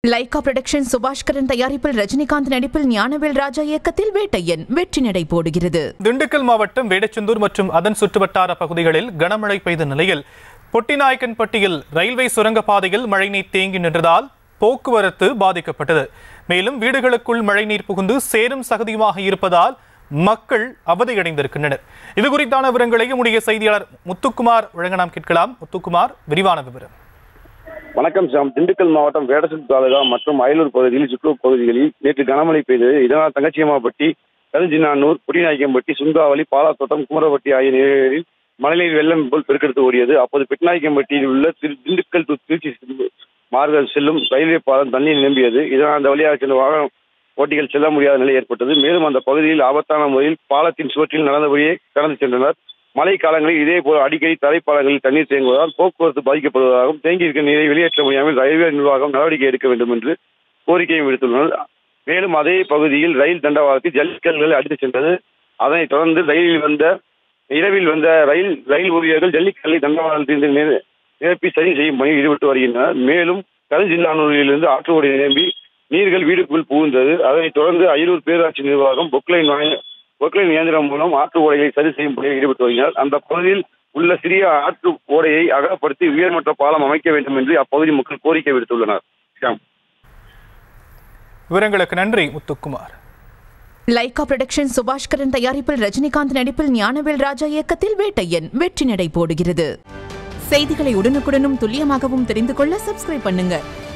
Lyca production Subaskaran தயாரிப்பில் ரஜினிகாந்த் நடிப்பில் ஞானவேல் ராஜா இயக்கத்தில் வேட்டையன் வெற்றி நடை போடுகிறது திண்டுக்கல் மாவட்டம் வேடச்சந்தூர் மற்றும் அதன் சுற்றுவட்டார பகுதிகளில் கனமழை பெய்த நிலையில் பொட்டிநாயக்கன்பட்டியில் ரயில்வே சுரங்கப்பாதையில் மழைநீர் தேங்கி நின்றதால் போக்குவரத்து பாதிக்கப்பட்டது மேலும் வீடுகளுக்குள் மழைநீர் புகுந்து சேரும் சகதியுமாக இருப்பதால் மக்கள் அவதியடைந்திருக்கின்றனர் இது குறித்தான விவரங்களை நம்முடைய செய்தியாளர் முத்துக்குமார் வழங்க நாம் கேட்கலாம் முத்துக்குமார் விரிவான விவரம் வணக்கம் சாம் திண்டுக்கல் மாவட்டம் வேடசன் தாலுகா மற்றும் அயலூர் பகுதியில் சுற்றுப் பகுதிகளில் நேற்று கனமழை பெய்தது இதனால் தங்கச்சியம்மாப்பட்டி கருஞ்சினானூர் புடிநாயக்கம்பட்டி சுங்காவளி பாலாத்தோட்டம் குமரப்பட்டி ஆகிய நிலைகளில் மழைநீர் வெள்ளம் போல் பெருக்கெடுத்து ஓடியது அப்போது பெட்நாயக்கம்பட்டியில் உள்ள திரு திண்டுக்கல் டு திருச்சி செல்லும் மார்கள் செல்லும் ரயில்வே பாலம் தண்ணீர் நிரம்பியது இதனால் அந்த வழியாக சென்ற வாகன ஓட்டிகள் செல்ல முடியாத நிலை ஏற்பட்டது மேலும் அந்த பகுதியில் ஆபத்தான முறையில் பாலத்தின் சுவற்றில் நடந்தபடியே கடந்து சென்றனர் மழை காலங்களில் இதேபோல் அடிக்கடி தரைப்பாலங்களில் தண்ணீர் தேங்குவதால் போக்குவரத்து பாதிக்கப்படுவதாகவும் தேங்கியிருக்க நீரை வெளியேற்ற முடியாமல் ரயில்வே நிர்வாகம் நடவடிக்கை எடுக்க வேண்டும் என்று கோரிக்கையும் விடுத்துள்ளனர் மேலும் அதே பகுதியில் ரயில் தண்டவாளத்தில் ஜல்லிக்கல்கள் அடித்து சென்றது அதனைத் தொடர்ந்து ரயிலில் வந்த இரவில் வந்த ரயில் ரயில் ஊழியர்கள் ஜல்லிக்கல்லை தண்டவாளத்தில் நிர- நிரப்பி சரி செய்யும் பணியில் ஈடுபட்டு வருகின்றனர் மேலும் கருஞ்சில்லானூரிலிருந்து ஆற்று ஓடை நிரம்பி நீர்கள் வீடுக்குள் புகுந்தது அதனைத் தொடர்ந்து அயலூர் பேராட்சி நிர்வாகம் பொக்லைன் வாங்க- பொக்லைன் இயந்திரம் மூலம் ஆற்று ஓடைகளை சரி செய்யும் பணியில் ஈடுபட்டு வருகிறார் அந்த பகுதியில் உள்ள சிறிய ஆற்று ஓடையை அகலப்படுத்தி உயர்மட்ட பாலம் அமைக்க வேண்டும் என்று அப்பகுதி மக்கள் கோரிக்கை விடுத்துள்ளனர் ஷியாம். விவரங்களுக்கு நன்றி முத்துக்குமார் லைகா புரொடக்ஷன் சுபாஷ்கரன் தயாரிப்பில் ரஜினிகாந்த் நடிப்பில் ஞானவேல் ராஜா இயக்கத்தில் வேட்டையன் வெற்றி நடை போடுகிறது செய்திகளை உடனுக்குடனும் துல்லியமாகவும் தெரிந்து கொள்ள சப்ஸ்கிரைப் பண்ணுங்க